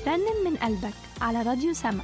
رنن من قلبك على راديو سما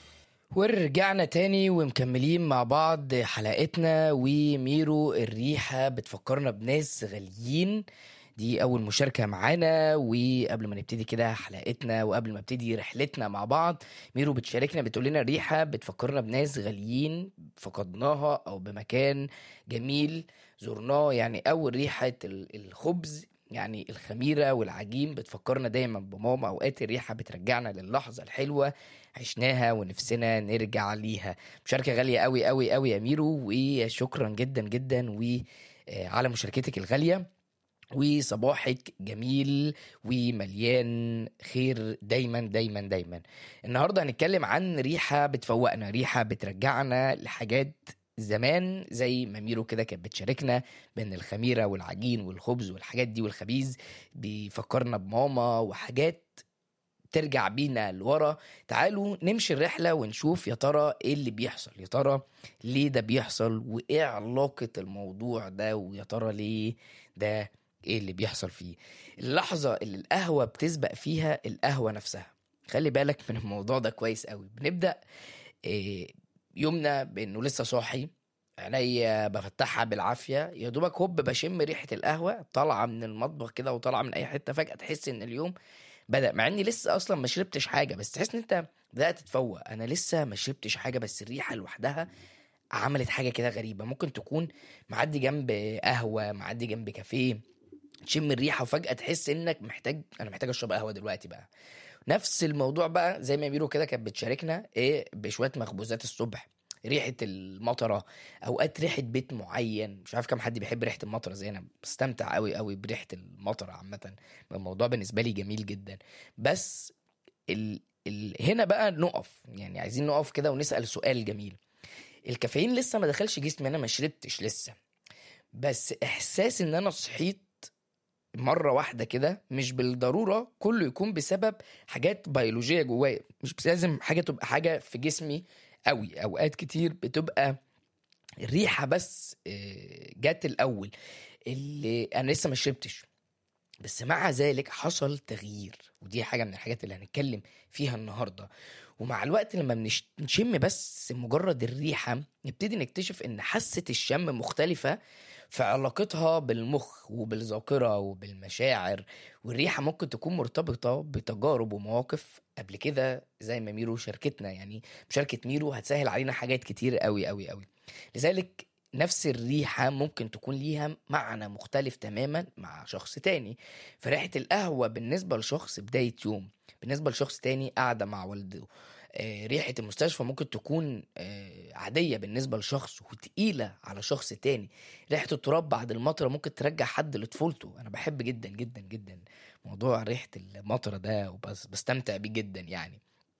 ورجعنا تاني ومكملين مع بعض حلقتنا وميرو الريحة بتفكرنا بناس غاليين دي أول مشاركة معانا وقبل ما نبتدي كده حلقتنا وقبل ما ابتدي رحلتنا مع بعض ميرو بتشاركنا بتقول لنا الريحة بتفكرنا بناس غاليين فقدناها أو بمكان جميل زرناه يعني أول ريحة ال- الخبز يعني الخميرة والعجين بتفكرنا دايما بماما أوقات الريحة بترجعنا للحظة الحلوة عشناها ونفسنا نرجع ليها مشاركة غالية قوي قوي قوي يا ميرو وشكرا جدا جدا وعلى مشاركتك الغالية وصباحك جميل ومليان خير دايما دايما دايما النهارده هنتكلم عن ريحه بتفوقنا ريحه بترجعنا لحاجات زمان زي ما ميرو كده كانت بتشاركنا بين الخميره والعجين والخبز والحاجات دي والخبيز بيفكرنا بماما وحاجات ترجع بينا لورا تعالوا نمشي الرحله ونشوف يا ترى ايه اللي بيحصل يا ترى ليه ده بيحصل وايه علاقه الموضوع ده ويا ترى ليه ده ايه اللي بيحصل فيه اللحظه اللي القهوه بتسبق فيها القهوه نفسها خلي بالك من الموضوع ده كويس قوي بنبدا إيه، يومنا بانه لسه صاحي عينيا بفتحها بالعافيه يا دوبك هوب بشم ريحه القهوه طالعه من المطبخ كده وطالعه من اي حته فجاه تحس ان اليوم بدا مع اني لسه اصلا ما شربتش حاجه بس تحس ان انت بدات تفوق انا لسه ما شربتش حاجه بس الريحه لوحدها عملت حاجه كده غريبه ممكن تكون معدي جنب قهوه معدي جنب كافيه تشم الريحه وفجاه تحس انك محتاج انا محتاج اشرب قهوه دلوقتي بقى نفس الموضوع بقى زي ما بيقولوا كده كانت بتشاركنا ايه بشويه مخبوزات الصبح ريحه المطره اوقات ريحه بيت معين مش عارف كم حد بيحب ريحه المطره زي انا بستمتع قوي قوي بريحه المطره عامه الموضوع بالنسبه لي جميل جدا بس ال... ال... هنا بقى نقف يعني عايزين نقف كده ونسال سؤال جميل الكافيين لسه ما دخلش جسمي انا ما شربتش لسه بس احساس ان انا صحيت مره واحده كده مش بالضروره كله يكون بسبب حاجات بيولوجيه جوايا مش بس لازم حاجه تبقى حاجه في جسمي قوي اوقات كتير بتبقى الريحه بس آه، جت الاول اللي انا لسه ما شربتش بس مع ذلك حصل تغيير ودي حاجه من الحاجات اللي هنتكلم فيها النهارده ومع الوقت لما بنش- بنشم بس مجرد الريحه نبتدي نكتشف ان حاسه الشم مختلفه في علاقتها بالمخ وبالذاكره وبالمشاعر والريحه ممكن تكون مرتبطه بتجارب ومواقف قبل كده زي ما ميرو شاركتنا يعني مشاركه ميرو هتسهل علينا حاجات كتير قوي قوي قوي لذلك نفس الريحة ممكن تكون ليها معنى مختلف تماما مع شخص تاني فريحة القهوة بالنسبة لشخص بداية يوم بالنسبة لشخص تاني قاعدة مع والده آه، ريحة المستشفى ممكن تكون آه، عادية بالنسبة لشخص وتقيلة على شخص تاني ريحة التراب بعد المطرة ممكن ترجع حد لطفولته أنا بحب جدا جدا جدا موضوع ريحة المطرة ده وبس بستمتع بيه جدا يعني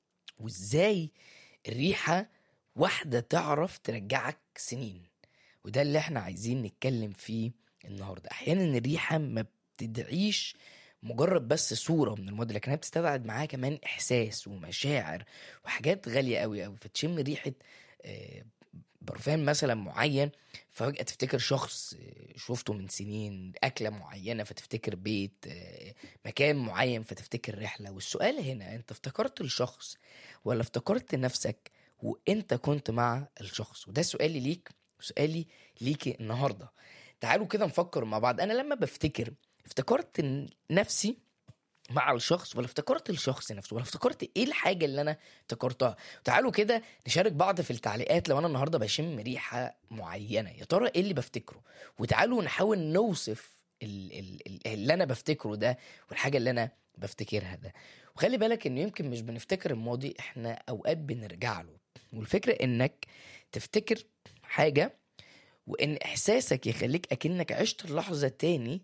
وإزاي الريحة واحدة تعرف ترجعك سنين وده اللي احنا عايزين نتكلم فيه النهارده احيانا الريحه ما بتدعيش مجرد بس صوره من المواد لكن هي بتستبعد معاها كمان احساس ومشاعر وحاجات غاليه قوي قوي فتشم ريحه آه، برفان مثلا معين ففجأة تفتكر شخص آه، شفته من سنين أكلة معينة فتفتكر بيت آه، مكان معين فتفتكر رحلة والسؤال هنا أنت افتكرت الشخص ولا افتكرت نفسك وأنت كنت مع الشخص وده سؤالي ليك سؤالي ليكي النهارده تعالوا كده نفكر مع بعض انا لما بفتكر افتكرت إن نفسي مع الشخص ولا افتكرت الشخص نفسه ولا افتكرت ايه الحاجه اللي انا افتكرتها تعالوا كده نشارك بعض في التعليقات لو انا النهارده بشم ريحه معينه يا ترى ايه اللي بفتكره وتعالوا نحاول نوصف ال- ال- ال- اللي انا بفتكره ده والحاجه اللي انا بفتكرها ده وخلي بالك انه يمكن مش بنفتكر الماضي احنا اوقات بنرجع له والفكره انك تفتكر حاجه وان احساسك يخليك اكنك عشت اللحظه تاني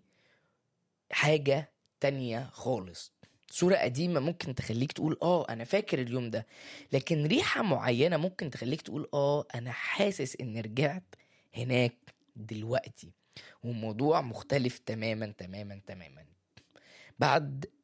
حاجه تانية خالص صورة قديمة ممكن تخليك تقول اه انا فاكر اليوم ده لكن ريحة معينة ممكن تخليك تقول اه انا حاسس ان رجعت هناك دلوقتي والموضوع مختلف تماما تماما تماما بعد